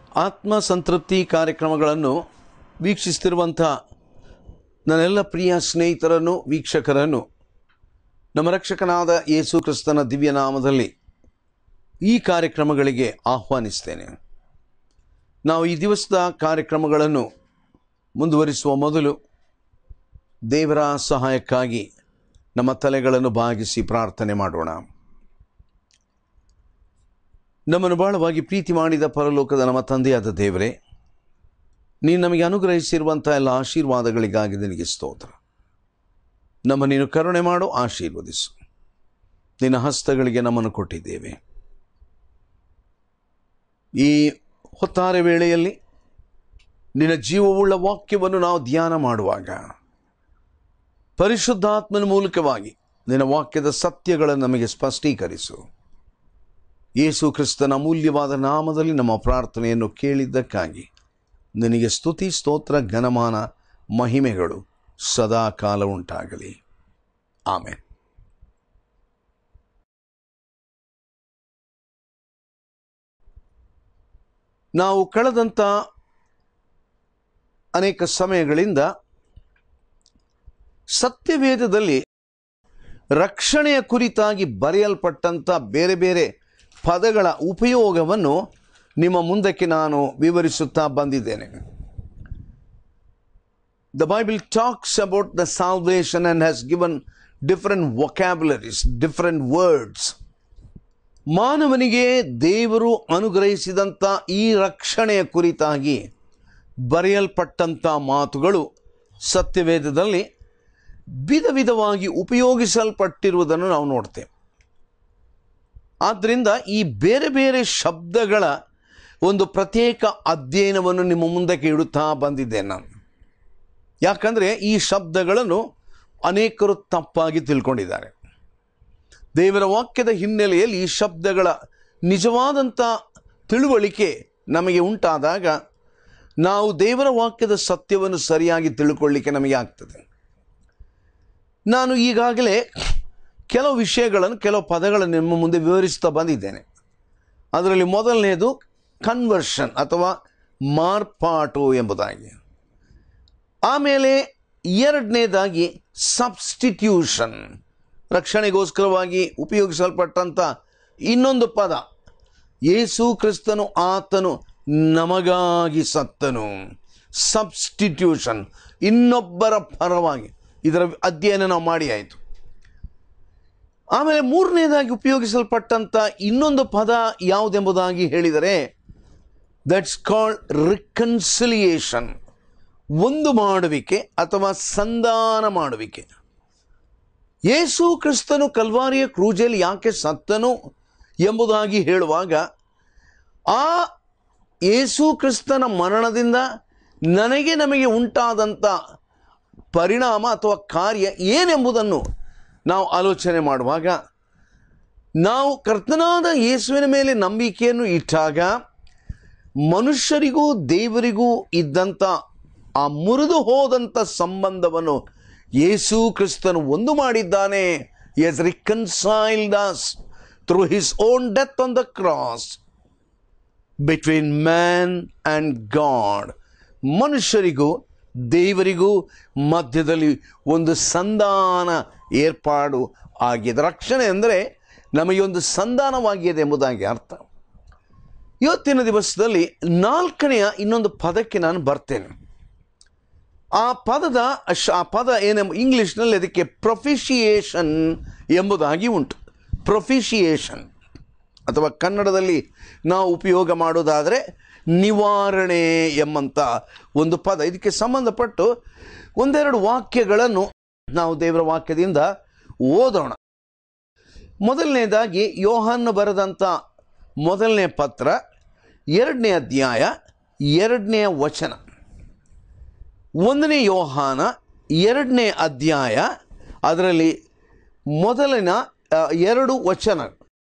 ಆತ್ಮ ಸಂತೃಪ್ತಿ ಕಾರ್ಯಕ್ರಮಗಳನ್ನು ವೀಕ್ಷಿಸ್ತಿರುವಂಥ ನನ್ನೆಲ್ಲ ಪ್ರಿಯ ಸ್ನೇಹಿತರನ್ನು ವೀಕ್ಷಕರನ್ನು ನಮ್ಮ ರಕ್ಷಕನಾದ ಯೇಸು ಕ್ರಿಸ್ತನ ದಿವ್ಯ ನಾಮದಲ್ಲಿ ಈ ಕಾರ್ಯಕ್ರಮಗಳಿಗೆ ಆಹ್ವಾನಿಸ್ತೇನೆ ನಾವು ಈ ದಿವಸದ ಕಾರ್ಯಕ್ರಮಗಳನ್ನು ಮುಂದುವರಿಸುವ ಮೊದಲು ದೇವರ ಸಹಾಯಕ್ಕಾಗಿ ನಮ್ಮ ತಲೆಗಳನ್ನು ಬಾಗಿಸಿ ಪ್ರಾರ್ಥನೆ ಮಾಡೋಣ ನಮ್ಮನ್ನು ಬಹಳವಾಗಿ ಪ್ರೀತಿ ಮಾಡಿದ ಪರಲೋಕದ ನಮ್ಮ ತಂದೆಯಾದ ದೇವರೇ ನೀನು ನಮಗೆ ಅನುಗ್ರಹಿಸಿರುವಂಥ ಎಲ್ಲ ಆಶೀರ್ವಾದಗಳಿಗಾಗಿ ನಿನಗೆ ಸ್ತೋತ್ರ ನಮ್ಮ ನೀನು ಕರುಣೆ ಮಾಡು ಆಶೀರ್ವದಿಸು ನಿನ್ನ ಹಸ್ತಗಳಿಗೆ ನಮ್ಮನ್ನು ಕೊಟ್ಟಿದ್ದೇವೆ ಈ ಹೊತ್ತಾರೆ ವೇಳೆಯಲ್ಲಿ ನಿನ್ನ ಜೀವವುಳ್ಳ ವಾಕ್ಯವನ್ನು ನಾವು ಧ್ಯಾನ ಮಾಡುವಾಗ ಪರಿಶುದ್ಧಾತ್ಮನ ಮೂಲಕವಾಗಿ ನಿನ್ನ ವಾಕ್ಯದ ಸತ್ಯಗಳನ್ನು ನಮಗೆ ಸ್ಪಷ್ಟೀಕರಿಸು ಯೇಸು ಕ್ರಿಸ್ತನ ಅಮೂಲ್ಯವಾದ ನಾಮದಲ್ಲಿ ನಮ್ಮ ಪ್ರಾರ್ಥನೆಯನ್ನು ಕೇಳಿದ್ದಕ್ಕಾಗಿ ನಿನಗೆ ಸ್ತುತಿ ಸ್ತೋತ್ರ ಘನಮಾನ ಮಹಿಮೆಗಳು ಸದಾ ಕಾಲ ಉಂಟಾಗಲಿ ಆಮೇಲೆ ನಾವು ಕಳೆದಂಥ ಅನೇಕ ಸಮಯಗಳಿಂದ ಸತ್ಯವೇದದಲ್ಲಿ ರಕ್ಷಣೆಯ ಕುರಿತಾಗಿ ಬರೆಯಲ್ಪಟ್ಟಂಥ ಬೇರೆ ಬೇರೆ ಪದಗಳ ಉಪಯೋಗವನ್ನು ನಿಮ್ಮ ಮುಂದಕ್ಕೆ ನಾನು ವಿವರಿಸುತ್ತಾ ಬಂದಿದ್ದೇನೆ the Bible talks about the salvation and has given different vocabularies different words ಮಾನವನಿಗೆ ದೇವರು ಅನುಗ್ರಹಿಸಿದಂಥ ಈ ರಕ್ಷಣೆಯ ಕುರಿತಾಗಿ ಬರೆಯಲ್ಪಟ್ಟಂಥ ಮಾತುಗಳು ಸತ್ಯವೇದದಲ್ಲಿ ವಿಧ ವಿಧವಾಗಿ ಉಪಯೋಗಿಸಲ್ಪಟ್ಟಿರುವುದನ್ನು ನಾವು ನೋಡ್ತೇವೆ ಆದ್ದರಿಂದ ಈ ಬೇರೆ ಬೇರೆ ಶಬ್ದಗಳ ಒಂದು ಪ್ರತ್ಯೇಕ ಅಧ್ಯಯನವನ್ನು ನಿಮ್ಮ ಮುಂದಕ್ಕೆ ಇಡುತ್ತಾ ಬಂದಿದ್ದೇನೆ ನಾನು ಯಾಕಂದರೆ ಈ ಶಬ್ದಗಳನ್ನು ಅನೇಕರು ತಪ್ಪಾಗಿ ತಿಳ್ಕೊಂಡಿದ್ದಾರೆ ದೇವರ ವಾಕ್ಯದ ಹಿನ್ನೆಲೆಯಲ್ಲಿ ಈ ಶಬ್ದಗಳ ನಿಜವಾದಂಥ ತಿಳುವಳಿಕೆ ನಮಗೆ ಉಂಟಾದಾಗ ನಾವು ದೇವರ ವಾಕ್ಯದ ಸತ್ಯವನ್ನು ಸರಿಯಾಗಿ ತಿಳ್ಕೊಳ್ಳಿಕ್ಕೆ ನಮಗೆ ಆಗ್ತದೆ ನಾನು ಈಗಾಗಲೇ ಕೆಲವು ವಿಷಯಗಳನ್ನು ಕೆಲವು ಪದಗಳನ್ನು ನಿಮ್ಮ ಮುಂದೆ ವಿವರಿಸ್ತಾ ಬಂದಿದ್ದೇನೆ ಅದರಲ್ಲಿ ಮೊದಲನೆಯದು ಕನ್ವರ್ಷನ್ ಅಥವಾ ಮಾರ್ಪಾಟು ಎಂಬುದಾಗಿ ಆಮೇಲೆ ಎರಡನೇದಾಗಿ ಸಬ್ಸ್ಟಿಟ್ಯೂಷನ್ ರಕ್ಷಣೆಗೋಸ್ಕರವಾಗಿ ಉಪಯೋಗಿಸಲ್ಪಟ್ಟಂಥ ಇನ್ನೊಂದು ಪದ ಯೇಸು ಕ್ರಿಸ್ತನು ಆತನು ನಮಗಾಗಿ ಸತ್ತನು ಸಬ್ಸ್ಟಿಟ್ಯೂಷನ್ ಇನ್ನೊಬ್ಬರ ಪರವಾಗಿ ಇದರ ಅಧ್ಯಯನ ನಾವು ಮಾಡಿ ಆಯಿತು ಆಮೇಲೆ ಮೂರನೇದಾಗಿ ಉಪಯೋಗಿಸಲ್ಪಟ್ಟಂಥ ಇನ್ನೊಂದು ಪದ ಯಾವುದೆಂಬುದಾಗಿ ಹೇಳಿದರೆ ದಟ್ಸ್ ಕಾಲ್ಡ್ ರಿಕನ್ಸಿಲಿಯೇಷನ್ ಒಂದು ಮಾಡುವಿಕೆ ಅಥವಾ ಸಂಧಾನ ಮಾಡುವಿಕೆ ಯೇಸು ಕ್ರಿಸ್ತನು ಕಲ್ವಾರಿಯ ಕ್ರೂಜಲ್ಲಿ ಯಾಕೆ ಸತ್ತನು ಎಂಬುದಾಗಿ ಹೇಳುವಾಗ ಆ ಯೇಸು ಕ್ರಿಸ್ತನ ಮರಣದಿಂದ ನನಗೆ ನಮಗೆ ಉಂಟಾದಂಥ ಪರಿಣಾಮ ಅಥವಾ ಕಾರ್ಯ ಏನೆಂಬುದನ್ನು ನಾವು ಆಲೋಚನೆ ಮಾಡುವಾಗ ನಾವು ಕರ್ತನಾದ ಯೇಸುವಿನ ಮೇಲೆ ನಂಬಿಕೆಯನ್ನು ಇಟ್ಟಾಗ ಮನುಷ್ಯರಿಗೂ ದೇವರಿಗೂ ಇದ್ದಂಥ ಆ ಮುರಿದು ಹೋದಂಥ ಸಂಬಂಧವನ್ನು ಯೇಸು ಕ್ರಿಸ್ತನು ಒಂದು ಮಾಡಿದ್ದಾನೆ has reconciled us through his own death on the cross between man and God ಮನುಷ್ಯರಿಗೂ ದೇವರಿಗೂ ಮಧ್ಯದಲ್ಲಿ ಒಂದು ಸಂಧಾನ ಏರ್ಪಾಡು ಆಗಿದೆ ರಕ್ಷಣೆ ಅಂದರೆ ನಮಗೆ ಒಂದು ಸಂಧಾನವಾಗಿದೆ ಎಂಬುದಾಗಿ ಅರ್ಥ ಇವತ್ತಿನ ದಿವಸದಲ್ಲಿ ನಾಲ್ಕನೆಯ ಇನ್ನೊಂದು ಪದಕ್ಕೆ ನಾನು ಬರ್ತೇನೆ ಆ ಪದದ ಶ- ಆ ಪದ ಏನೆಂಬ ಇಂಗ್ಲೀಷ್ನಲ್ಲಿ ಅದಕ್ಕೆ ಪ್ರೊಫಿಷಿಯೇಷನ್ ಎಂಬುದಾಗಿ ಉಂಟು ಪ್ರೊಫಿಷಿಯೇಷನ್ ಅಥವಾ ಕನ್ನಡದಲ್ಲಿ ನಾವು ಉಪಯೋಗ ಮಾಡೋದಾದರೆ ನಿವಾರಣೆ ಎಂಬಂಥ ಒಂದು ಪದ ಇದಕ್ಕೆ ಸಂಬಂಧಪಟ್ಟು ಒಂದೆರಡು ವಾಕ್ಯಗಳನ್ನು ನಾವು ದೇವರ ವಾಕ್ಯದಿಂದ ಓದೋಣ ಮೊದಲನೇದಾಗಿ ಯೋಹಾನ್ನು ಬರೆದಂಥ ಮೊದಲನೇ ಪತ್ರ ಎರಡನೇ ಅಧ್ಯಾಯ ಎರಡನೆಯ ವಚನ ಒಂದನೇ ಯೋಹಾನ ಎರಡನೇ ಅಧ್ಯಾಯ ಅದರಲ್ಲಿ ಮೊದಲಿನ ಆ, ಎರಡು ವಚನ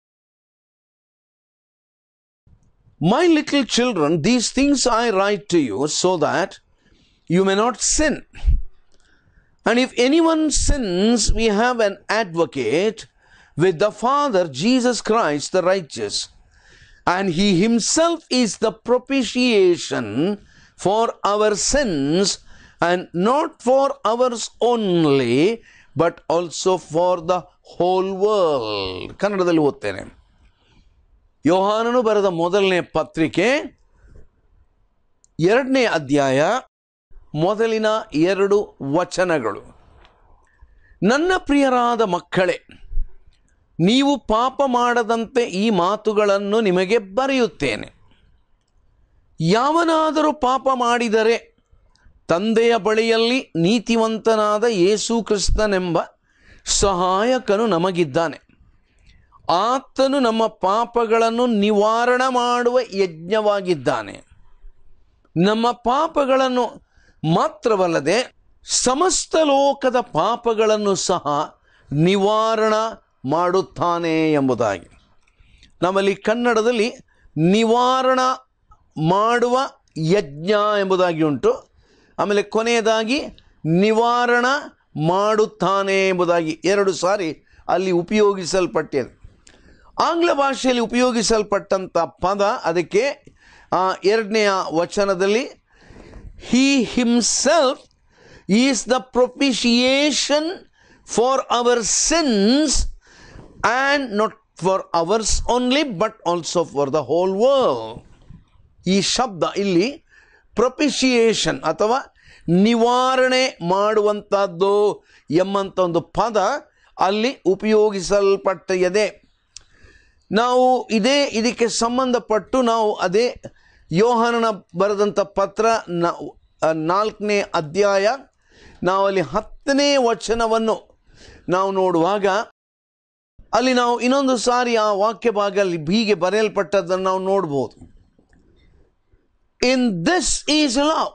My little children, these things I write to you so that you may not sin. And if anyone sins, we have an advocate with the Father, Jesus Christ, the righteous. and he himself is the propitiation for our sins and not for ours only but also for the whole world ಕನ್ನಡದಲ್ಲಿ ಓದ್ತೇನೆ ಯೋಹಾನನು ಬರೆದ ಮೊದಲನೇ ಪತ್ರಿಕೆ ಎರಡನೇ ಅಧ್ಯಾಯ ಮೊದಲಿನ ಎರಡು ವಚನಗಳು ನನ್ನ ಪ್ರಿಯರಾದ ಮಕ್ಕಳೇ ನೀವು ಪಾಪ ಮಾಡದಂತೆ ಈ ಮಾತುಗಳನ್ನು ನಿಮಗೆ ಬರೆಯುತ್ತೇನೆ ಯಾವನಾದರೂ ಪಾಪ ಮಾಡಿದರೆ ತಂದೆಯ ಬಳಿಯಲ್ಲಿ ನೀತಿವಂತನಾದ ಯೇಸು ಕ್ರಿಸ್ತನೆಂಬ ಸಹಾಯಕನು ನಮಗಿದ್ದಾನೆ ಆತನು ನಮ್ಮ ಪಾಪಗಳನ್ನು ನಿವಾರಣ ಮಾಡುವ ಯಜ್ಞವಾಗಿದ್ದಾನೆ ನಮ್ಮ ಪಾಪಗಳನ್ನು ಮಾತ್ರವಲ್ಲದೆ ಸಮಸ್ತ ಲೋಕದ ಪಾಪಗಳನ್ನು ಸಹ ನಿವಾರಣ ಮಾಡುತ್ತಾನೆ ಎಂಬುದಾಗಿ ನಮ್ಮಲ್ಲಿ ಕನ್ನಡದಲ್ಲಿ ನಿವಾರಣ ಮಾಡುವ ಯಜ್ಞ ಎಂಬುದಾಗಿ ಉಂಟು ಆಮೇಲೆ ಕೊನೆಯದಾಗಿ ನಿವಾರಣ ಮಾಡುತ್ತಾನೆ ಎಂಬುದಾಗಿ ಎರಡು ಸಾರಿ ಅಲ್ಲಿ ಉಪಯೋಗಿಸಲ್ಪಟ್ಟಿದೆ ಆಂಗ್ಲ ಭಾಷೆಯಲ್ಲಿ ಉಪಯೋಗಿಸಲ್ಪಟ್ಟಂಥ ಪದ ಅದಕ್ಕೆ ಆ, ಎರಡನೆಯ ವಚನದಲ್ಲಿ he himself is the propitiation for our sins and not for ours only but also for the whole world ಈ ಶಬ್ದ ಇಲ್ಲಿ ಪ್ರೊಪಿಷಿಯೇಷನ್ ಅಥವಾ ನಿವಾರಣೆ ಮಾಡುವಂಥದ್ದು ಎಂಬಂಥ ಒಂದು ಪದ ಅಲ್ಲಿ ಉಪಯೋಗಿಸಲ್ಪಟ್ಟಿದೆ ನಾವು ಇದೇ ಇದಕ್ಕೆ ಸಂಬಂಧಪಟ್ಟು ನಾವು ಅದೇ ಯೋಹಾನನ ಬರೆದಂಥ ಪತ್ರ ನ- ಆ, ನಾಲ್ಕನೇ ಅಧ್ಯಾಯ ನಾವು ಅಲ್ಲಿ ಹತ್ತನೇ ವಚನವನ್ನು ನಾವು ನೋಡುವಾಗ ಅಲ್ಲಿ ನಾವು ಇನ್ನೊಂದು ಸಾರಿ ಆ ವಾಕ್ಯ ಭಾಗ ಅಲ್ಲಿ ಹೀಗೆ ಬರೆಯಲ್ಪಟ್ಟದ್ದನ್ನು ನಾವು ನೋಡ್ಬೋದು in this is love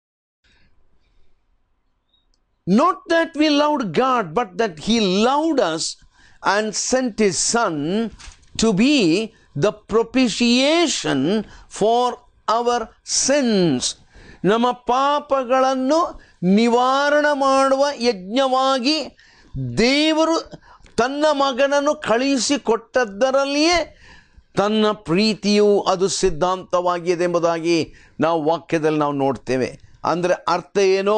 Not that we loved God, but that He loved us and sent His Son to be the propitiation for our sins. ನಮ್ಮ ಪಾಪಗಳನ್ನು ನಿವಾರಣ ಮಾಡುವ ಯಜ್ಞವಾಗಿ ದೇವರು ತನ್ನ ಮಗನನ್ನು ಕಳುಹಿಸಿಕೊಟ್ಟದ್ದರಲ್ಲಿಯೇ ತನ್ನ ಪ್ರೀತಿಯು ಅದು ಸಿದ್ಧಾಂತವಾಗಿದೆ ಎಂಬುದಾಗಿ ನಾವು ವಾಕ್ಯದಲ್ಲಿ ನಾವು ನೋಡ್ತೇವೆ ಅಂದರೆ ಅರ್ಥ ಏನು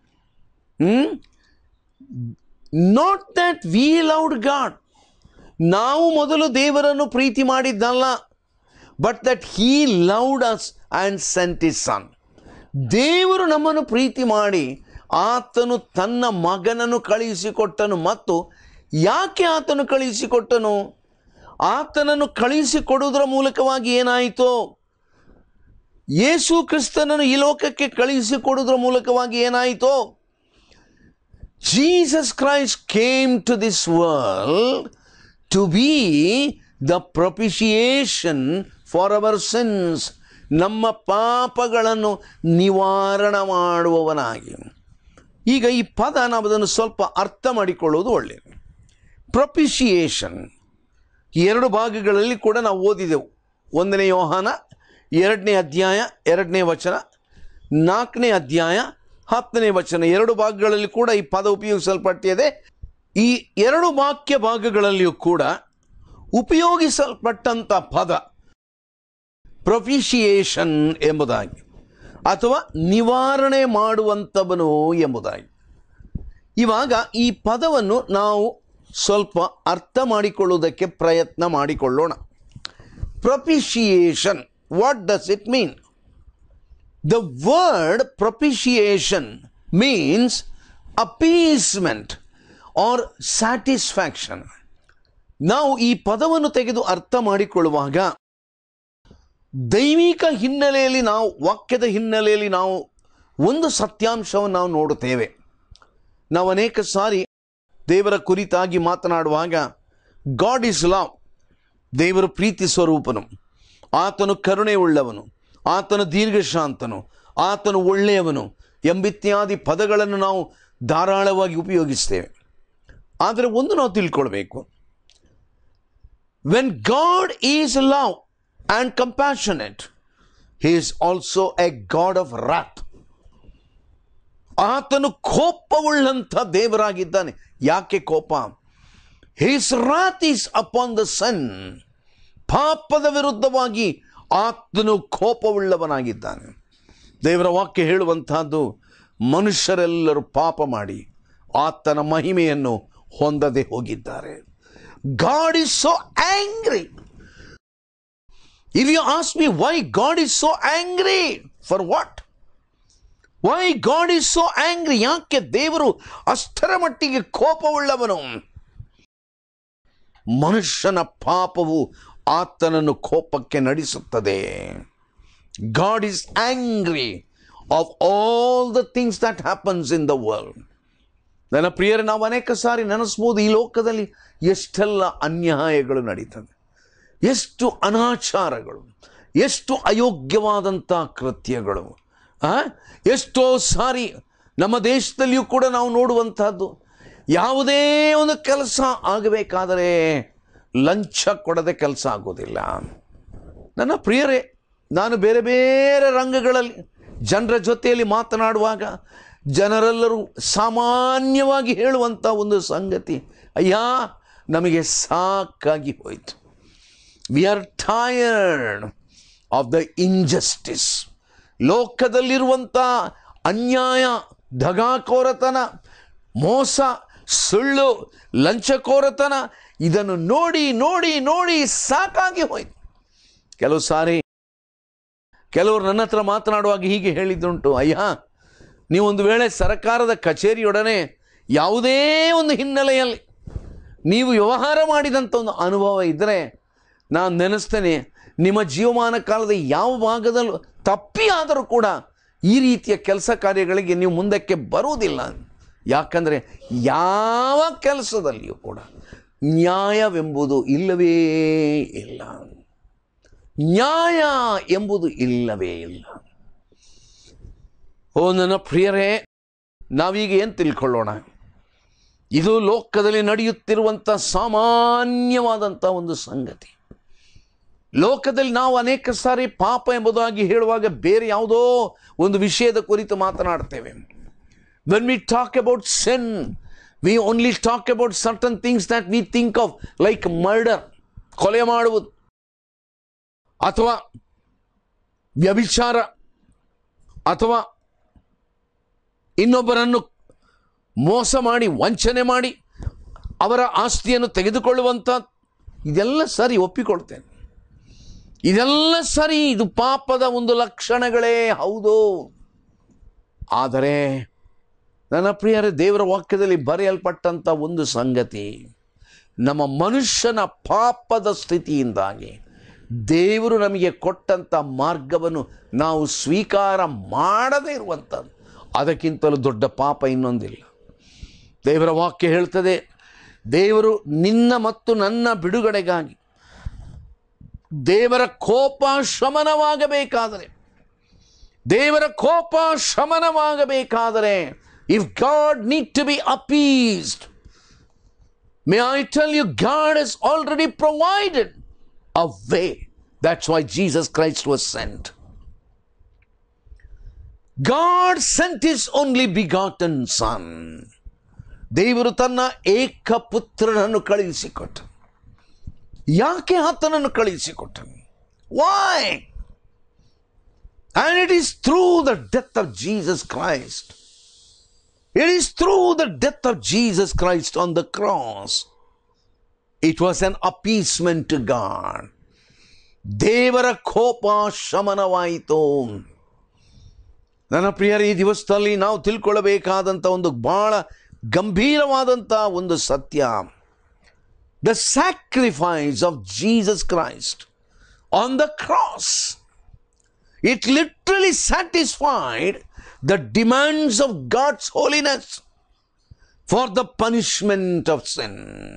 not that we loved God ನಾವು ಮೊದಲು ದೇವರನ್ನು ಪ್ರೀತಿ ಮಾಡಿದ್ದಲ್ಲ but that he loved us and sent his son ದೇವರು ನಮ್ಮನ್ನು ಪ್ರೀತಿ ಮಾಡಿ ಆತನು ತನ್ನ ಮಗನನ್ನು ಕಳುಹಿಸಿಕೊಟ್ಟನು ಮತ್ತು ಯಾಕೆ ಆತನು ಕಳುಹಿಸಿಕೊಟ್ಟನು ಆತನನ್ನು ಕಳುಹಿಸಿಕೊಡುವುದರ ಮೂಲಕವಾಗಿ ಏನಾಯಿತು ಯೇಸು ಕ್ರಿಸ್ತನನ್ನು ಈ ಲೋಕಕ್ಕೆ ಕಳುಹಿಸಿಕೊಡುವುದರ ಮೂಲಕವಾಗಿ ಏನಾಯಿತು Jesus Christ came to this world to be the propitiation for our sins. ನಮ್ಮ ಪಾಪಗಳನ್ನು ನಿವಾರಣ ಮಾಡುವವನಾಗಿ ಈಗ ಈ ಪದ ನಾವು ಅದನ್ನು ಸ್ವಲ್ಪ ಅರ್ಥ ಮಾಡಿಕೊಳ್ಳುವುದು ಒಳ್ಳೆಯದು ಪ್ರೊಪಿಷಿಯೇಷನ್ ಎರಡು ಭಾಗಗಳಲ್ಲಿ ಕೂಡ ನಾವು ಓದಿದೆವು ಒಂದನೇ ಯೋಹಾನ ಎರಡನೇ ಅಧ್ಯಾಯ ಎರಡನೇ ವಚನ ನಾಲ್ಕನೇ ಅಧ್ಯಾಯ ಹತ್ತನೇ ವಚನ ಎರಡು ಭಾಗಗಳಲ್ಲಿ ಕೂಡ ಈ ಪದ ಉಪಯೋಗಿಸಲ್ಪಟ್ಟಿದೆ ಈ ಎರಡು ವಾಕ್ಯ ಭಾಗಗಳಲ್ಲಿಯೂ ಕೂಡ ಉಪಯೋಗಿಸಲ್ಪಟ್ಟಂಥ ಪದ ಪ್ರೊಫಿಷಿಯೇಷನ್ ಎಂಬುದಾಗಿ ಅಥವಾ ನಿವಾರಣೆ ಮಾಡುವಂಥವನು ಎಂಬುದಾಗಿ ಇವಾಗ ಈ ಪದವನ್ನು ನಾವು ಸ್ವಲ್ಪ ಅರ್ಥ ಮಾಡಿಕೊಳ್ಳುವುದಕ್ಕೆ ಪ್ರಯತ್ನ ಮಾಡಿಕೊಳ್ಳೋಣ propitiation what does it mean The word propitiation means appeasement or satisfaction. ನಾವು ಈ ಪದವನ್ನು ತೆಗೆದು ಅರ್ಥ ಮಾಡಿಕೊಳ್ಳುವಾಗ ದೈವಿಕ ಹಿನ್ನೆಲೆಯಲ್ಲಿ ನಾವು ವಾಕ್ಯದ ಹಿನ್ನೆಲೆಯಲ್ಲಿ ನಾವು ಒಂದು ಸತ್ಯಾಂಶವನ್ನು ನಾವು ನೋಡುತ್ತೇವೆ ನಾವು ಅನೇಕ ಸಾರಿ ದೇವರ ಕುರಿತಾಗಿ ಮಾತನಾಡುವಾಗ ಗಾಡ್ ಇಸ್ ಲವ್ ದೇವರು ಪ್ರೀತಿ ಸ್ವರೂಪನು ಆತನು ಕರುಣೆ ಉಳ್ಳವನು ಆತನು ದೀರ್ಘಶಾಂತನು ಆತನು ಒಳ್ಳೆಯವನು ಎಂಬಿತ್ಯಾದಿ ಪದಗಳನ್ನು ನಾವು ಧಾರಾಳವಾಗಿ ಉಪಯೋಗಿಸ್ತೇವೆ ಆದರೆ ಒಂದು ನಾವು ತಿಳ್ಕೊಳ್ಬೇಕು when God is love and compassionate he is also a God of wrath ಆತನು ಕೋಪವುಳ್ಳಂಥ ದೇವರಾಗಿದ್ದಾನೆ ಯಾಕೆ ಕೋಪ his wrath is upon the sin ಪಾಪದ ವಿರುದ್ಧವಾಗಿ ಆತನು ಕೋಪವುಳ್ಳವನಾಗಿದ್ದಾನೆ ದೇವರ ವಾಕ್ಯ ಹೇಳುವಂತಹದ್ದು ಮನುಷ್ಯರೆಲ್ಲರೂ ಪಾಪ ಮಾಡಿ ಆತನ ಮಹಿಮೆಯನ್ನು ಹೊಂದದೆ ಹೋಗಿದ್ದಾರೆ God is so angry if you ask me why God is so angry for what why God is so angry ಯಾಕೆ ದೇವರು ಅಷ್ಟರ ಮಟ್ಟಿಗೆ ಕೋಪವುಳ್ಳವನು ಮನುಷ್ಯನ ಪಾಪವು ಆತನನ್ನು ಕೋಪಕ್ಕೆ ನಡೆಸುತ್ತದೆ God is angry of all the things that happens in the world ನನ್ನ ಪ್ರಿಯರೇ ನಾವು ಅನೇಕ ಸಾರಿ ನೆನೆಸ್ಬೋದು ಈ ಲೋಕದಲ್ಲಿ ಎಷ್ಟೆಲ್ಲ ಅನ್ಯಾಯಗಳು ನಡೀತದೆ ಎಷ್ಟು ಅನಾಚಾರಗಳು ಎಷ್ಟು ಅಯೋಗ್ಯವಾದಂಥ ಕೃತ್ಯಗಳು ಆ? ಎಷ್ಟೋ ಸಾರಿ ನಮ್ಮ ದೇಶದಲ್ಲಿಯೂ ಕೂಡ ನಾವು ನೋಡುವಂತಹದ್ದು ಯಾವುದೇ ಒಂದು ಕೆಲಸ ಆಗಬೇಕಾದರೆ ಲಂಚ ಕೊಡದೆ ಕೆಲಸ ಆಗೋದಿಲ್ಲ ನನ್ನ ಪ್ರಿಯರೇ ನಾನು ಬೇರೆ ಬೇರೆ ರಂಗಗಳಲ್ಲಿ ಜನರ ಜೊತೆಯಲ್ಲಿ ಮಾತನಾಡುವಾಗ ಜನರೆಲ್ಲರೂ ಸಾಮಾನ್ಯವಾಗಿ ಹೇಳುವಂಥ ಒಂದು ಸಂಗತಿ ಅಯ್ಯ ನಮಗೆ ಸಾಕಾಗಿ ಹೋಯಿತು we are tired of the injustice ಲೋಕದಲ್ಲಿರುವಂಥ ಅನ್ಯಾಯ ದಗಾಕೋರತನ ಮೋಸ ಸುಳ್ಳು ಲಂಚಕೋರತನ ಇದನ್ನು ನೋಡಿ ನೋಡಿ ನೋಡಿ ಸಾಕಾಗಿ ಹೋಯ್ತು ಕೆಲವು ಸಾರಿ ಕೆಲವರು ನನ್ನ ಹತ್ರ ಮಾತನಾಡುವಾಗ ಹೀಗೆ ಹೇಳಿದ್ದುಂಟು ಅಯ್ಯ ನೀವೊಂದು ವೇಳೆ ಸರ್ಕಾರದ ಕಚೇರಿಯೊಡನೆ ಯಾವುದೇ ಒಂದು ಹಿನ್ನೆಲೆಯಲ್ಲಿ ನೀವು ವ್ಯವಹಾರ ಮಾಡಿದಂಥ ಒಂದು ಅನುಭವ ಇದ್ದರೆ ನಾನು ನೆನೆಸ್ತೇನೆ ನಿಮ್ಮ ಜೀವಮಾನ ಕಾಲದ ಯಾವ ಭಾಗದಲ್ಲೂ ತಪ್ಪಿ ಆದರೂ ಕೂಡ ಈ ರೀತಿಯ ಕೆಲಸ ಕಾರ್ಯಗಳಿಗೆ ನೀವು ಮುಂದಕ್ಕೆ ಬರುವುದಿಲ್ಲ ಯಾಕಂದರೆ ಯಾವ ಕೆಲಸದಲ್ಲಿಯೂ ಕೂಡ ನ್ಯಾಯವೆಂಬುದು ಇಲ್ಲವೇ ಇಲ್ಲ ನ್ಯಾಯ ಎಂಬುದು ಇಲ್ಲವೇ ಇಲ್ಲ ಓ ನನ್ನ ಪ್ರಿಯರೇ ನಾವೀಗ ಏನು ತಿಳ್ಕೊಳ್ಳೋಣ ಇದು ಲೋಕದಲ್ಲಿ ನಡೆಯುತ್ತಿರುವಂಥ ಸಾಮಾನ್ಯವಾದಂಥ ಒಂದು ಸಂಗತಿ ಲೋಕದಲ್ಲಿ ನಾವು ಅನೇಕ ಸಾರಿ ಪಾಪ ಎಂಬುದಾಗಿ ಹೇಳುವಾಗ ಬೇರೆ ಯಾವುದೋ ಒಂದು ವಿಷಯದ ಕುರಿತು ಮಾತನಾಡ್ತೇವೆ when we talk about sin we only talk about certain things that we think of like murder ಕೊಲೆ ಮಾಡುವುದು ಅಥವಾ ವ್ಯಭಿಚಾರ ಅಥವಾ ಇನ್ನೊಬ್ಬರನ್ನು ಮೋಸ ಮಾಡಿ ವಂಚನೆ ಮಾಡಿ ಅವರ ಆಸ್ತಿಯನ್ನು ತೆಗೆದುಕೊಳ್ಳುವಂಥ ಇದೆಲ್ಲ ಸರಿ ಒಪ್ಪಿಕೊಳ್ತೇನೆ ಇದೆಲ್ಲ ಸರಿ ಇದು ಪಾಪದ ಒಂದು ಲಕ್ಷಣಗಳೇ ಹೌದು ಆದರೆ ನನ್ನ ಪ್ರಿಯರೇ ದೇವರ ವಾಕ್ಯದಲ್ಲಿ ಬರೆಯಲ್ಪಟ್ಟಂಥ ಒಂದು ಸಂಗತಿ ನಮ್ಮ ಮನುಷ್ಯನ ಪಾಪದ ಸ್ಥಿತಿಯಿಂದಾಗಿ ದೇವರು ನಮಗೆ ಕೊಟ್ಟಂಥ ಮಾರ್ಗವನ್ನು ನಾವು ಸ್ವೀಕಾರ ಮಾಡದೇ ಇರುವಂಥದ್ದು ಅದಕ್ಕಿಂತಲೂ ದೊಡ್ಡ ಪಾಪ ಇನ್ನೊಂದಿಲ್ಲ ದೇವರ ವಾಕ್ಯ ಹೇಳ್ತದೆ ದೇವರು ನಿನ್ನ ಮತ್ತು ನನ್ನ ಬಿಡುಗಡೆಗಾಗಿ ದೇವರ ಕೋಪ ಶಮನವಾಗಬೇಕಾದರೆ ದೇವರ ಕೋಪ ಶಮನವಾಗಬೇಕಾದರೆ if God need to be appeased may I tell you God is already provided a way that's why Jesus Christ was sent God sent his only begotten son ದೇವರು ತನ್ನ ಏಕ ಪುತ್ರನನ್ನು ಕಳುಹಿಸಿಕೊಟ್ಟ ಯಾಕೆ ಆತನನ್ನು ಕಳುಹಿಸಿಕೊಟ್ಟನು why And it is through the death of Jesus Christ. It is through the death of Jesus Christ on the cross. It was an appeasement to God. ದೇವರ ಕೋಪ ಶಮನವಾಯಿತು ನನ್ನ ಪ್ರಿಯರ ಈ ದಿವಸದಲ್ಲಿ ನಾವು ತಿಳ್ಕೊಳ್ಳಬೇಕಾದಂಥ ಒಂದು ಬಹಳ ಗಂಭೀರವಾದಂಥ ಒಂದು ಸತ್ಯ the sacrifice of Jesus Christ on the cross It literally satisfied the demands of God's holiness for the punishment of sin.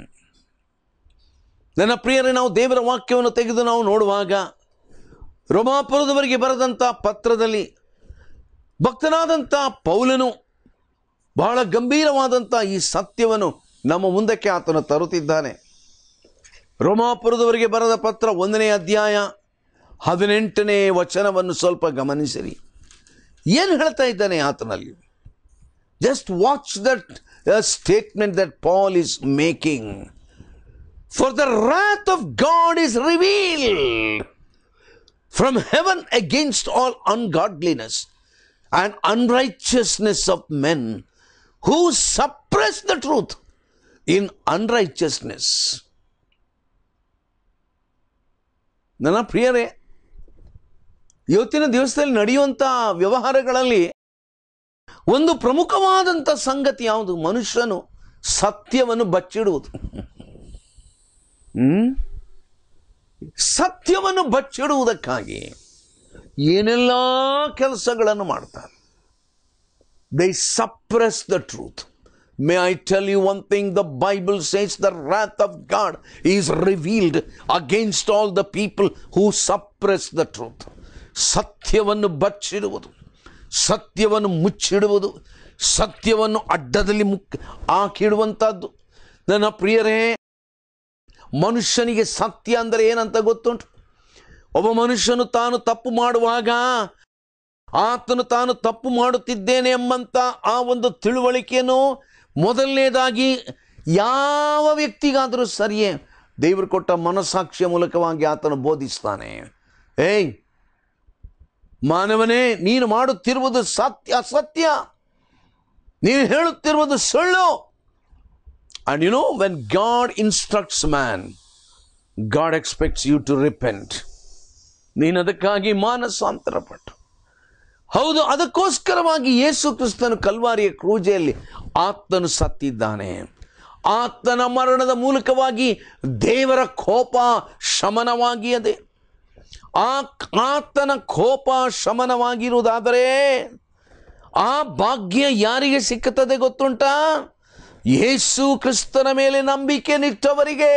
ನನ್ನ ಪ್ರಿಯರೇ ನಾವು ದೇವರ ವಾಕ್ಯವನ್ನು ತೆಗೆದು ನಾವು ನೋಡುವಾಗ ರೋಮಾಪುರದವರಿಗೆ ಬರೆದಂಥ ಪತ್ರದಲ್ಲಿ ಭಕ್ತನಾದಂಥ ಪೌಲನು ಬಹಳ ಗಂಭೀರವಾದಂಥ ಈ ಸತ್ಯವನ್ನು ನಮ್ಮ ಮುಂದಕ್ಕೆ ಆತನು ತರುತ್ತಿದ್ದಾನೆ ರೋಮಾಪುರದವರಿಗೆ ಬರೆದ ಪತ್ರ ಒಂದನೇ ಅಧ್ಯಾಯ ಹದಿನೆಂಟನೇ ವಚನವನ್ನು ಸ್ವಲ್ಪ ಗಮನಿಸಿರಿ ಏನು ಹೇಳ್ತಾ ಇದ್ದಾನೆ ಆತನಲ್ಲಿ just watch that statement that Paul is making For the wrath of God is revealed from heaven against all ungodliness and unrighteousness of men who suppress the truth in unrighteousness. ನನ್ನ ಪ್ರಿಯರೇ ಇವತ್ತಿನ ದಿವಸದಲ್ಲಿ ನಡೆಯುವಂಥ ವ್ಯವಹಾರಗಳಲ್ಲಿ ಒಂದು ಪ್ರಮುಖವಾದಂಥ ಸಂಗತಿ ಯಾವುದು ಮನುಷ್ಯನು ಸತ್ಯವನ್ನು ಬಚ್ಚಿಡುವುದು ಹ್ಮ್? ಸತ್ಯವನ್ನು ಬಚ್ಚಿಡುವುದಕ್ಕಾಗಿ ಏನೆಲ್ಲ ಕೆಲಸಗಳನ್ನು ಮಾಡ್ತಾರೆ they suppress the truth may I tell you one thing the Bible says the wrath of God is revealed against all the people who suppress the truth ಸತ್ಯವನ್ನು ಬಚ್ಚಿಡುವುದು ಸತ್ಯವನ್ನು ಮುಚ್ಚಿಡುವುದು ಸತ್ಯವನ್ನು ಅಡ್ಡದಲ್ಲಿ ಮುಕ್ ಹಾಕಿಡುವಂಥದ್ದು ನನ್ನ ಪ್ರಿಯರೇ ಮನುಷ್ಯನಿಗೆ ಸತ್ಯ ಅಂದರೆ ಏನಂತ ಗೊತ್ತುಂಟು ಒಬ್ಬ ಮನುಷ್ಯನು ತಾನು ತಪ್ಪು ಮಾಡುವಾಗ ಆತನು ತಾನು ತಪ್ಪು ಮಾಡುತ್ತಿದ್ದೇನೆ ಎಂಬಂತ ಆ ಒಂದು ತಿಳುವಳಿಕೆಯನ್ನು ಮೊದಲನೇದಾಗಿ ಯಾವ ವ್ಯಕ್ತಿಗಾದರೂ ಸರಿಯೇ ದೇವರು ಕೊಟ್ಟ ಮನಸ್ಸಾಕ್ಷಿಯ ಮೂಲಕವಾಗಿ ಆತನು ಬೋಧಿಸ್ತಾನೆ ಏಯ್ ಮಾನವನೇ ನೀನು ಮಾಡುತ್ತಿರುವುದು ಸತ್ಯ ಅಸತ್ಯ ನೀನು ಹೇಳುತ್ತಿರುವುದು ಸುಳ್ಳು and you know when God instructs man God expects you to repent ನೀನು ಅದಕ್ಕಾಗಿ ಮಾನಸಾಂತರ ಪಟ್ಟು ಹೌದು ಅದಕ್ಕೋಸ್ಕರವಾಗಿ ಯೇಸು ಕ್ರಿಸ್ತನು ಕಲ್ವಾರಿಯ ಕ್ರೂಜೆಯಲ್ಲಿ ಆತನು ಸತ್ತಿದ್ದಾನೆ ಆತನ ಮರಣದ ಮೂಲಕವಾಗಿ ದೇವರ ಕೋಪ ಶಮನವಾಗಿ ಅದೇ ಆ ಆತನ ಕೋಪ ಶಮನವಾಗಿರುವುದಾದರೆ ಆ ಭಾಗ್ಯ ಯಾರಿಗೆ ಸಿಕ್ಕುತ್ತದೆ ಗೊತ್ತುಂಟಾ ಯೇಸು ಕ್ರಿಸ್ತನ ಮೇಲೆ ನಂಬಿಕೆ ನಿಟ್ಟವರಿಗೆ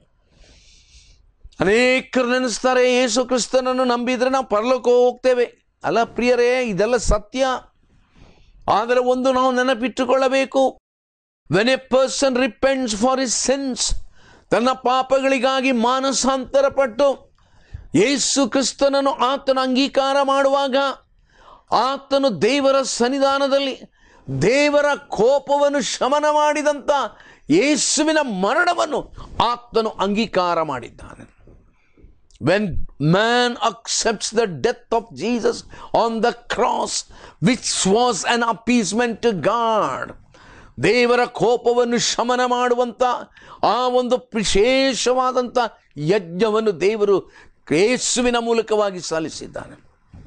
ಅನೇಕರು ನೆನೆಸ್ತಾರೆ ಯೇಸು ಕ್ರಿಸ್ತನನ್ನು ನಂಬಿದ್ರೆ ನಾವು ಪರಲೋಕ ಹೋಗ್ತೇವೆ ಅಲ್ಲ ಪ್ರಿಯರೇ ಇದೆಲ್ಲ ಸತ್ಯ ಆದರೆ ಒಂದು ನಾವು ನೆನಪಿಟ್ಟುಕೊಳ್ಳಬೇಕು when a person repents for his sins ತನ್ನ ಪಾಪಗಳಿಗಾಗಿ ಮಾನಸಾಂತರ ಪಟ್ಟು ಯೇಸು ಕ್ರಿಸ್ತನನ್ನು ಆತನ ಅಂಗೀಕಾರ ಮಾಡುವಾಗ ಆತನು ದೇವರ ಸನ್ನಿಧಾನದಲ್ಲಿ ದೇವರ ಕೋಪವನ್ನು ಶಮನ ಮಾಡಿದಂಥ ಯೇಸುವಿನ ಮರಣವನ್ನು ಆತನು ಅಂಗೀಕಾರ ಮಾಡಿದ್ದಾನೆ when man accepts the death of Jesus on the cross which was an appeasement to God ದೇವರ ಕೋಪವನ್ನು ಶಮನ ಮಾಡುವಂಥ ಆ ಒಂದು ವಿಶೇಷವಾದಂಥ ಯಜ್ಞವನ್ನು ದೇವರು ಯೇಸುವಿನ ಮೂಲಕವಾಗಿ ಸಲ್ಲಿಸಿದ್ದಾನೆ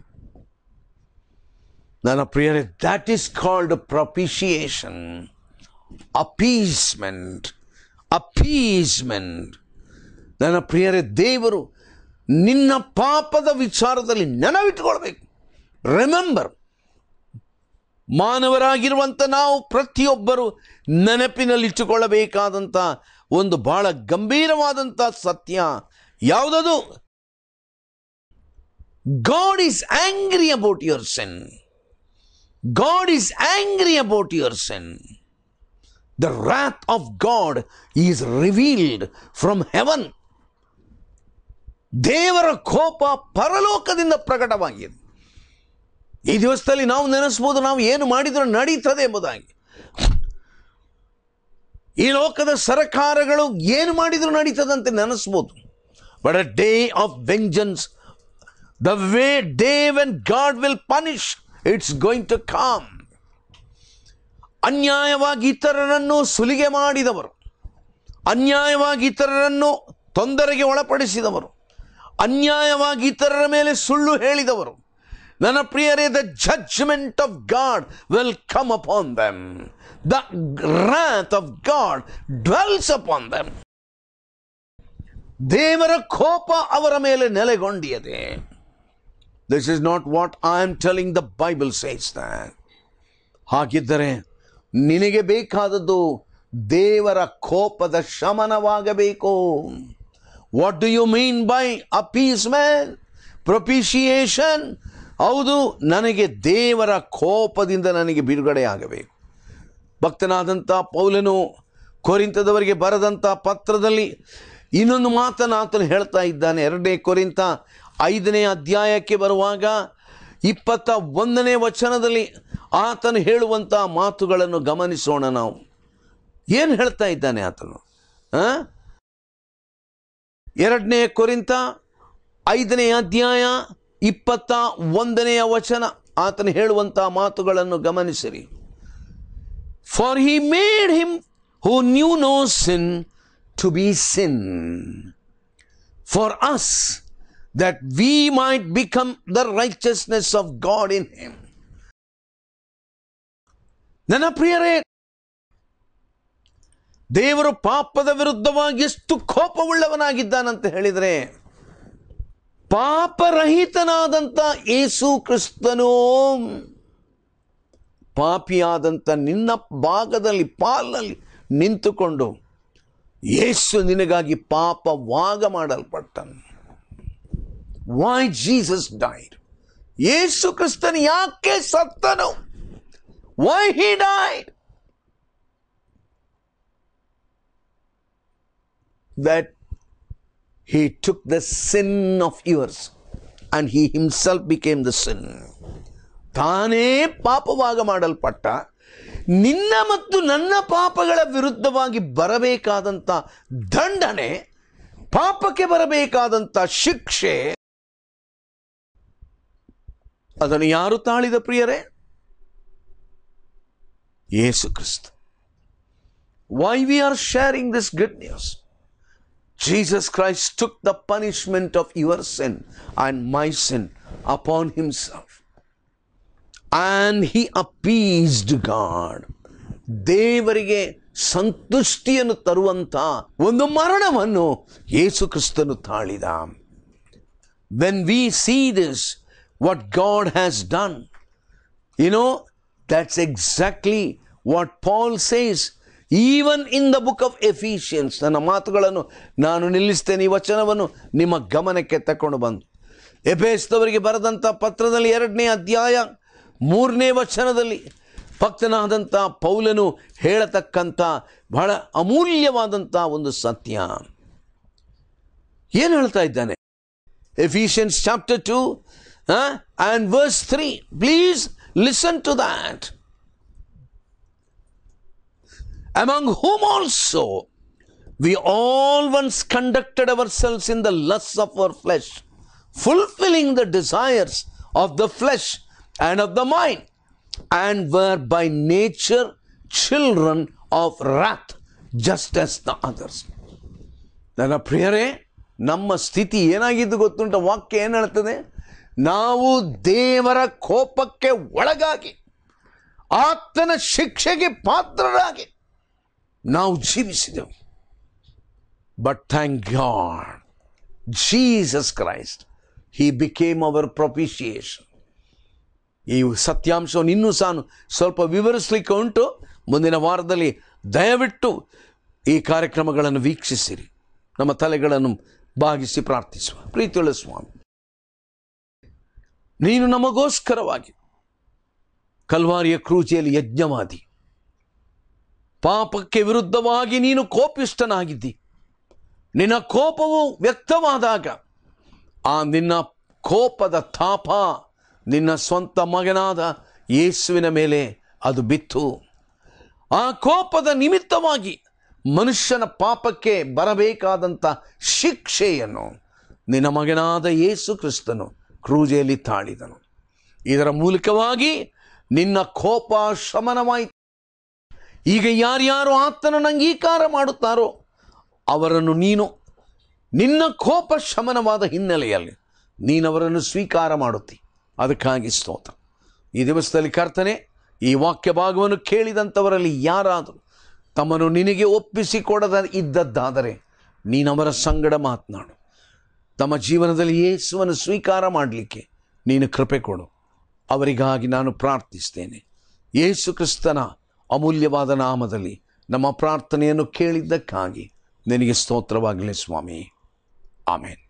ನನ್ನ ಪ್ರಿಯರೇ that is called propitiation appeasement appeasement ನನ್ನ ಪ್ರಿಯರೇ ದೇವರು ನಿನ್ನ ಪಾಪದ ವಿಚಾರದಲ್ಲಿ ನೆನವಿಟ್ಟುಕೊಳ್ಬೇಕು ರಿಮೆಂಬರ್ ಮಾನವರಾಗಿರುವಂಥ ನಾವು ಪ್ರತಿಯೊಬ್ಬರು ನೆನಪಿನಲ್ಲಿಟ್ಟುಕೊಳ್ಳಬೇಕಾದಂಥ ಒಂದು ಬಹಳ ಗಂಭೀರವಾದಂಥ ಸತ್ಯ ಯಾವುದದು God is angry about your sin God is angry about your sin the wrath of God is revealed from heaven ದೇವರ ಕೋಪ ಪರಲೋಕದಿಂದ ಪ್ರಕಟವಾಗಿದೆ ಈ ದಿವಸದಲ್ಲಿ ನಾವು ನೆನೆಸ್ಬೋದು ನಾವು ಏನು ಮಾಡಿದರೂ ನಡೀತದೆ ಎಂಬುದಾಗಿ ಈ ಲೋಕದ ಸರ್ಕಾರಗಳು ಏನು ಮಾಡಿದರೂ ನಡೀತದಂತೆ ನೆನೆಸ್ಬೋದು but a day of vengeance the way day when God will punish it's going to come ಅನ್ಯಾಯವಾಗಿ ಇತರರನ್ನು ಸುಲಿಗೆ ಮಾಡಿದವರು ಅನ್ಯಾಯವಾಗಿ ಇತರರನ್ನು ತೊಂದರೆಗೆ ಒಳಪಡಿಸಿದವರು ಅನ್ಯಾಯವಾಗಿ ಇತರರ ಮೇಲೆ ಸುಳ್ಳು ಹೇಳಿದವರು ನನ್ನ ಪ್ರಿಯರೇ the judgment of God will come upon them the wrath of God dwells upon them ದೇವರ ಕೋಪ ಅವರ ಮೇಲೆ ನೆಲೆಗೊಂಡಿಯದೆ this is not what I am telling the Bible says that ಹಾಗಿದ್ದರೆ ನಿನಗೆ ಬೇಕಾದದ್ದು ದೇವರ ಕೋಪದ ಶಮನವಾಗಬೇಕು what do you mean by appeasement propitiation ಹೌದು ನನಗೆ ದೇವರ ಕೋಪದಿಂದ ನನಗೆ ಬಿಡುಗಡೆ ಆಗಬೇಕು ಭಕ್ತನಾದಂಥ ಪೌಲನು ಕೊರಿಂತದವರಿಗೆ ಬರೆದಂಥ ಪತ್ರದಲ್ಲಿ ಇನ್ನೊಂದು ಮಾತನ್ನು ಆತನು ಹೇಳ್ತಾ ಇದ್ದಾನೆ ಎರಡನೇ ಕೊರಿಂತ ಐದನೇ ಅಧ್ಯಾಯಕ್ಕೆ ಬರುವಾಗ ಇಪ್ಪತ್ತ ಒಂದನೇ ವಚನದಲ್ಲಿ ಆತನು ಹೇಳುವಂಥ ಮಾತುಗಳನ್ನು ಗಮನಿಸೋಣ ನಾವು ಏನು ಹೇಳ್ತಾ ಇದ್ದಾನೆ ಆತನು ಆ? ಎರಡನೇ ಕೊರಿಂತ ಐದನೇ ಅಧ್ಯಾಯ ಇಪ್ಪತ್ತ ಒಂದನೆಯ ವಚನ ಆತನು ಹೇಳುವಂಥ ಮಾತುಗಳನ್ನು ಗಮನಿಸಿರಿ for he made him who knew no sin to be sin for us that we might become the righteousness of God in him ನನ್ನ ಪ್ರಿಯರೇ ದೇವರು ಪಾಪದ ವಿರುದ್ಧವಾಗಿ ಎಷ್ಟು ಕೋಪವುಳ್ಳವನಾಗಿದ್ದಾನಂತ ಹೇಳಿದರೆ ಪಾಪರಹಿತನಾದಂಥ ಏಸು ಕ್ರಿಸ್ತನು ಪಾಪಿಯಾದಂಥ ನಿನ್ನ ಭಾಗದಲ್ಲಿ ಪಾಲ್ನಲ್ಲಿ ನಿಂತುಕೊಂಡು ಯೇಸು ನಿನಗಾಗಿ ಪಾಪವಾಗ ಮಾಡಲ್ಪಟ್ಟನು ವೈ ಜೀಸಸ್ ಡೈಡ್ ಯೇಸು ಕ್ರಿಸ್ತನು ಯಾಕೆ ಸತ್ತನು why he died that he took the sin of yours and he himself became the sin ತಾನೇ ಪಾಪವಾಗ ಮಾಡಲ್ಪಟ್ಟ ನಿನ್ನ ಮತ್ತು ನನ್ನ ಪಾಪಗಳ ವಿರುದ್ಧವಾಗಿ ಬರಬೇಕಾದಂಥ ದಂಡನೆ ಪಾಪಕ್ಕೆ ಬರಬೇಕಾದಂಥ ಶಿಕ್ಷೆ ಅದನ್ನು ಯಾರು ತಾಳಿದ ಪ್ರಿಯರೇ ಯೇಸು ಕ್ರಿಸ್ತ why we are sharing this good news Jesus Christ took the punishment of your sin and my sin upon himself. And he appeased God. ದೇವರಿಗೆ ಸಂತುಷ್ಟಿಯನ್ನು ತರುವಂತ ಒಂದು ಮರಣವನ್ನು ಯೇಸು ಕ್ರಿಸ್ತನು ತಾಳಿದ when we see this what God has done you know that's exactly what Paul says even in the book of Ephesians ನನ್ನ ಮಾತುಗಳನ್ನು ನಾನು ನಿಲ್ಲಿಸ್ತೇನೆ ಈ ವಚನವನ್ನು ನಿಮ್ಮ ಗಮನಕ್ಕೆ ತಕೊಂಡು ಬಂದು ಎಫೆಸ್ತವರಿಗೆ ಬರೆದಂಥ ಪತ್ರದಲ್ಲಿ ಎರಡನೇ ಅಧ್ಯಾಯ ಮೂರನೇ ವಚನದಲ್ಲಿ ಭಕ್ತನಾದಂಥ ಪೌಲನು ಹೇಳತಕ್ಕಂಥ ಬಹಳ ಅಮೂಲ್ಯವಾದಂಥ ಒಂದು ಸತ್ಯ ಏನು ಹೇಳ್ತಾ ಇದ್ದಾನೆ Ephesians chapter two and verse three please listen to that among whom also we all once conducted ourselves in the lusts of our flesh, fulfilling the desires of the flesh and of the mind, and were by nature children of wrath, just as the others. ನನ್ನ ಪ್ರಿಯರೇ ನಮ್ಮ ಸ್ಥಿತಿ ಏನಾಗಿದ್ದು ಗೊತ್ತುಂಟ ವಾಕ್ಯ ಏನು ಹೇಳ್ತದೆ ನಾವು ದೇವರ ಕೋಪಕ್ಕೆ ಒಳಗಾಗಿ ಆತನ ಶಿಕ್ಷೆಗೆ ಪಾತ್ರರಾಗಿ ನಾವು ಜೀವಿಸಿದೆವು but thank God Jesus Christ he became our propitiation ಈ ಸತ್ಯಾಂಶವನ್ನು ಇನ್ನೂ ಸಹ ಸ್ವಲ್ಪ ವಿವರಿಸಲಿಕ್ಕೆ ಉಂಟು ಮುಂದಿನ ವಾರದಲ್ಲಿ ದಯವಿಟ್ಟು ಈ ಕಾರ್ಯಕ್ರಮಗಳನ್ನು ವೀಕ್ಷಿಸಿರಿ ನಮ್ಮ ತಲೆಗಳನ್ನು ಬಾಗಿಸಿ ಪ್ರಾರ್ಥಿಸುವ ಪ್ರೀತಿಯುಳ್ಳ ಸ್ವಾಮಿ ನೀನು ನಮಗೋಸ್ಕರವಾಗಿ ಕಲ್ವಾರಿಯ ಕ್ರೂಚಿಯಲ್ಲಿ ಯಜ್ಞವಾದಿ ಪಾಪಕ್ಕೆ ವಿರುದ್ಧವಾಗಿ ನೀನು ಕೋಪಿಷ್ಟನಾಗಿದ್ದಿ ನಿನ್ನ ಕೋಪವು ವ್ಯಕ್ತವಾದಾಗ ಆ ನಿನ್ನ ಕೋಪದ ತಾಪ ನಿನ್ನ ಸ್ವಂತ ಮಗನಾದ ಯೇಸುವಿನ ಮೇಲೆ ಅದು ಬಿತ್ತು ಆ ಕೋಪದ ನಿಮಿತ್ತವಾಗಿ ಮನುಷ್ಯನ ಪಾಪಕ್ಕೆ ಬರಬೇಕಾದಂಥ ಶಿಕ್ಷೆಯನ್ನು ನಿನ್ನ ಮಗನಾದ ಯೇಸು ಕ್ರಿಸ್ತನು ಕ್ರೂಜೆಯಲ್ಲಿ ತಾಳಿದನು ಇದರ ಮೂಲಕವಾಗಿ ನಿನ್ನ ಕೋಪ ಶಮನವಾಯಿತು ಈಗ ಯಾರ್ಯಾರು ಆತನನ್ನು ಅಂಗೀಕಾರ ಮಾಡುತ್ತಾರೋ ಅವರನ್ನು ನೀನು ನಿನ್ನ ಕೋಪ ಶಮನವಾದ ಹಿನ್ನೆಲೆಯಲ್ಲಿ ನೀನವರನ್ನು ಸ್ವೀಕಾರ ಮಾಡುತ್ತಿ ಅದಕ್ಕಾಗಿ ಸ್ತೋತ್ರ ಈ ದಿವಸದಲ್ಲಿ ಕರ್ತನೆ ಈ ವಾಕ್ಯ ಭಾಗವನ್ನು ಕೇಳಿದಂಥವರಲ್ಲಿ ಯಾರಾದರೂ ತಮ್ಮನ್ನು ನಿನಗೆ ಒಪ್ಪಿಸಿಕೊಡದ ಇದ್ದದ್ದಾದರೆ ನೀನವರ ಸಂಗಡ ಮಾತನಾಡು ತಮ್ಮ ಜೀವನದಲ್ಲಿ ಯೇಸುವನ್ನು ಸ್ವೀಕಾರ ಮಾಡಲಿಕ್ಕೆ ನೀನು ಕೃಪೆ ಕೊಡು ಅವರಿಗಾಗಿ ನಾನು ಪ್ರಾರ್ಥಿಸ್ತೇನೆ ಯೇಸು ಕ್ರಿಸ್ತನ ಅಮೂಲ್ಯವಾದ ನಾಮದಲ್ಲಿ ನಮ್ಮ ಪ್ರಾರ್ಥನೆಯನ್ನು ಕೇಳಿದ್ದಕ್ಕಾಗಿ ನಿನಗೆ ಸ್ತೋತ್ರವಾಗಲಿ ಸ್ವಾಮಿ ಆಮೇನ್